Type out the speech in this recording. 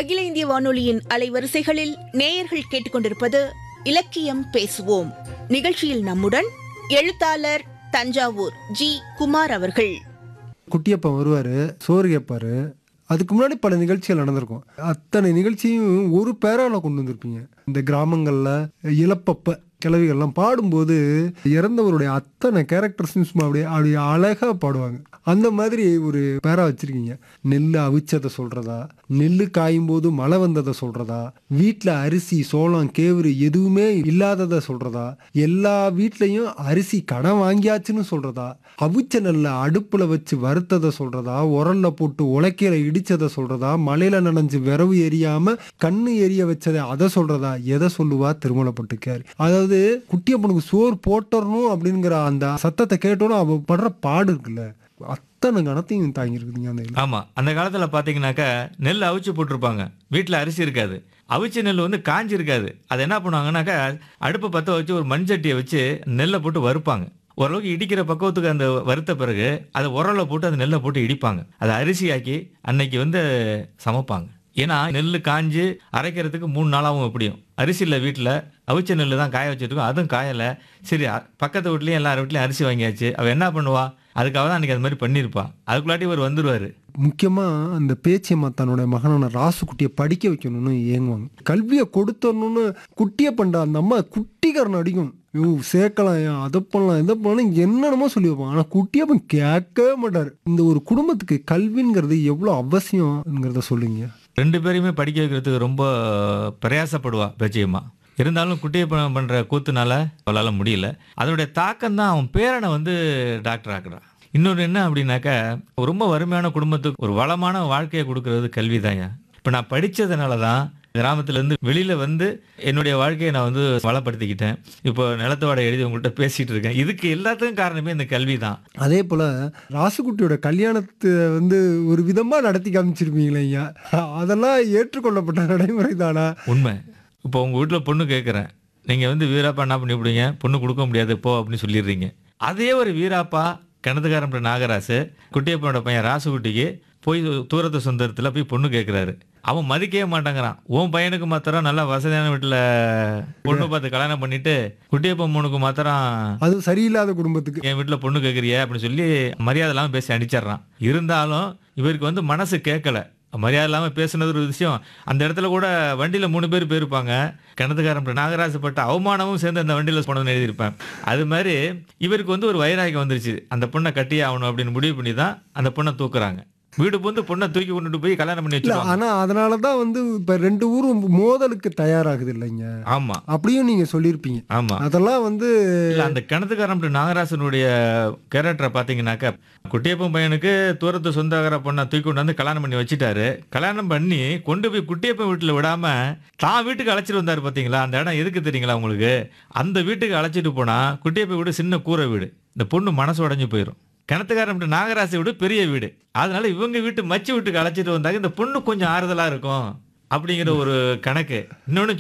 அகில இந்திய வானொலியின் அலைவரிசைகளில் நேயர்கள் கேட்டுக்கொண்டிருப்பது இலக்கியம் பேசுவோம் நிகழ்ச்சியில் நம்முடன் எழுத்தாளர் தஞ்சாவூர் ஜி குமார் அவர்கள் குட்டியப்பன் வருவார் சோறு கேட்பாரு அதுக்கு முன்னாடி பல நிகழ்ச்சிகள் நடந்திருக்கும் அத்தனை நிகழ்ச்சியும் ஒரு பேரால கொண்டு வந்திருப்பீங்க இந்த கிராமங்களில் இளப்பப்ப கிழவிகள்லாம் பாடும்போது இறந்தவருடைய அத்தனை கேரக்டர்ஸும் சும்மா அப்படியே அப்படியே அழகாக பாடுவாங்க அந்த மாதிரி ஒரு பேரா வச்சிருக்கீங்க நெல் அவிச்சதை சொல்றதா நெல் காயும் போது மழை வந்ததை சொல்றதா வீட்டில் அரிசி சோளம் கேவுரு எதுவுமே இல்லாததை சொல்றதா எல்லா வீட்லயும் அரிசி கடன் வாங்கியாச்சுன்னு சொல்றதா அவிச்ச நெல்லை அடுப்புல வச்சு வறுத்ததை சொல்றதா உரல்ல போட்டு உலக்கையில இடிச்சதை சொல்றதா மலையில நனைஞ்சு விரவு எரியாம கண்ணு எரிய வச்சதை அதை சொல்றதா எதை சொல்லுவா திருமணப்பட்டுக்காரு அதாவது குட்டியப்பனுக்கு சோறு போட்டுறணும் அப்படிங்கிற அந்த சத்தத்தை கேட்டோன்னு அவ படுற பாடு இருக்குல்ல அத்தனை கணத்தையும் தாங்கியிருக்குதுங்க அந்த இதுல. ஆமா அந்த காலத்துல பாத்தீங்கன்னாக்கா நெல் அவிச்சு போட்டிருப்பாங்க வீட்டுல அரிசி இருக்காது அவிச்ச நெல் வந்து காஞ்சி இருக்காது அதை என்ன பண்ணுவாங்கன்னாக்கா அடுப்பை பற்ற வச்சு ஒரு மண்சட்டியை வச்சு நெல்லை போட்டு வறுப்பாங்க ஓரளவுக்கு இடிக்கிற பக்குவத்துக்கு அந்த வறுத்த பிறகு அதை உரலை போட்டு அந்த நெல்லை போட்டு இடிப்பாங்க அதை அரிசியாக்கி அன்னைக்கு வந்து சமைப்பாங்க ஏன்னா நெல் காஞ்சு அரைக்கிறதுக்கு மூணு நாளாகவும் எப்படியும் அரிசி இல்லை வீட்டில் அவிச்ச நெல் தான் காய வச்சுருக்கோம் அதுவும் காயலை சரி அ- பக்கத்து வீட்லேயும் எல்லார் வீட்லேயும் அரிசி வாங்கியாச்சு அவள் என்ன பண்ணுவா அதுக்காக தான் அன்றைக்கி அது மாதிரி பண்ணியிருப்பா அதுக்குள்ளாட்டி இவர் வந்துருவாரு முக்கியமா அந்த பேச்சியம்மா தன்னுடைய மகனான ராசுக்குட்டியை படிக்க வைக்கணும்னு ஏங்குவாங்க கல்வியை கொடுத்தரணும்னு குட்டியை பண்ற அந்த அம்மா குட்டிக்காரன் அடிக்கும் ஐயோ சேர்க்கலாம் ஏன் அதை பண்ணலாம் இதை பண்ணலாம் என்னென்னமோ சொல்லி வைப்பாங்க ஆனால் குட்டியப்பன் கேட்கவே மாட்டார் இந்த ஒரு குடும்பத்துக்கு கல்விங்கிறது எவ்வளோ அவசியம்ங்கிறத சொல்லுங்க ரெண்டு பேரையுமே படிக்க வைக்கிறதுக்கு ரொம்ப பிரயாசப்படுவா பேச்சியம்மா இருந்தாலும் குட்டியப்பன் பண்ணுற கூத்துனால அவளால் முடியல அதனுடைய தாக்கம் தான் அவன் பேரனை வந்து டாக்டர் ஆக்குறான் இன்னொரு என்ன அப்படின்னாக்கா ரொம்ப வறுமையான குடும்பத்துக்கு ஒரு வளமான வாழ்க்கையை கொடுக்கறது கல்வி தாங்க இப்போ நான் படித்ததுனால தான் கிராமத்துலேருந்து வெளியில் வந்து என்னுடைய வாழ்க்கையை நான் வந்து வளப்படுத்திக்கிட்டேன் இப்போ நிலத்து வாடகை எழுதி உங்கள்கிட்ட பேசிகிட்டு இருக்கேன் இதுக்கு எல்லாத்துக்கும் காரணமே இந்த கல்வி தான் அதே போல ராசுக்குட்டியோட கல்யாணத்தை வந்து ஒரு விதமா நடத்தி காமிச்சிருப்பீங்களே ஐயா அதெல்லாம் ஏற்றுக்கொள்ளப்பட்ட நடைமுறை தானா உண்மை இப்போ உங்கள் வீட்டில் பொண்ணு கேட்குறேன் நீங்கள் வந்து வீராப்பா என்ன பண்ணி விடுங்க பொண்ணு கொடுக்க முடியாது போ அப்படின்னு சொல்லிடுறீங்க அதே ஒரு வீராப்பா கிணத்துக்காரன் நாகராசு குட்டியப்பனோட பையன் ராசுகுட்டிக்கு போய் தூரத்து சொந்தத்தில் போய் பொண்ணு கேட்குறாரு அவன் மதிக்கவே மாட்டேங்கிறான் உன் பையனுக்கு மாத்திரம் நல்லா வசதியான வீட்டில் பொண்ணு பார்த்து கல்யாணம் பண்ணிட்டு குட்டியப்பன் பொண்ணுக்கு மாத்திரம் அது சரியில்லாத குடும்பத்துக்கு என் வீட்டில் பொண்ணு கேட்குறிய அப்படின்னு சொல்லி மரியாதை இல்லாமல் பேசி அடிச்சிடுறான் இருந்தாலும் இவருக்கு வந்து மனசு கேட்கல மரியாதை இல்லாமல் பேசுனது ஒரு விஷயம் அந்த இடத்துல கூட வண்டியில் மூணு பேர் போயிருப்பாங்க கிணத்துக்காரன் நாகராசப்பட்ட அவமானமும் சேர்ந்து அந்த வண்டியில் போனதுன்னு எழுதியிருப்பேன் அது மாதிரி இவருக்கு வந்து ஒரு வைராகியம் வந்துருச்சு அந்த பொண்ணை கட்டியே ஆகணும் அப்படின்னு முடிவு பண்ணி தான் அந்த பொண்ணை தூக்குறாங்க வீடு வந்து பொண்ணை தூக்கி கொண்டுட்டு போய் கல்யாணம் பண்ணி இல்ல வச்சிருவாங்க ஆனா அதனாலதான் வந்து இப்ப ரெண்டு ஊரும் மோதலுக்கு தயாராகுது இல்லைங்க ஆமா அப்படியும் நீங்க சொல்லியிருப்பீங்க ஆமா அதெல்லாம் வந்து இல்ல அந்த கிணத்துக்காரன் நாகராசனுடைய கேரக்டரை பார்த்தீங்கன்னாக்கா குட்டியப்பன் பையனுக்கு தூரத்து சொந்தக்கார பொண்ணை தூக்கி கொண்டு வந்து கல்யாணம் பண்ணி வச்சுட்டாரு கல்யாணம் பண்ணி கொண்டு போய் குட்டியப்பன் வீட்டில் விடாம தான் வீட்டுக்கு அழைச்சிட்டு வந்தாரு பார்த்தீங்களா அந்த இடம் எதுக்கு தெரியுங்களா உங்களுக்கு அந்த வீட்டுக்கு அழைச்சிட்டு போனா குட்டியப்பன் வீடு சின்ன கூரை வீடு இந்த பொண்ணு மனசு உடைஞ்சு போயிடும் கிணத்துக்காரன் நாகராசி வீடு பெரிய வீடு அதனால இவங்க வீட்டு மச்சி வீட்டுக்கு அழைச்சிட்டு வந்தாங்க இந்த பொண்ணு கொஞ்சம் ஆறுதலா இருக்கும் அப்படிங்கிற ஒரு கணக்கு இன்னொன்னு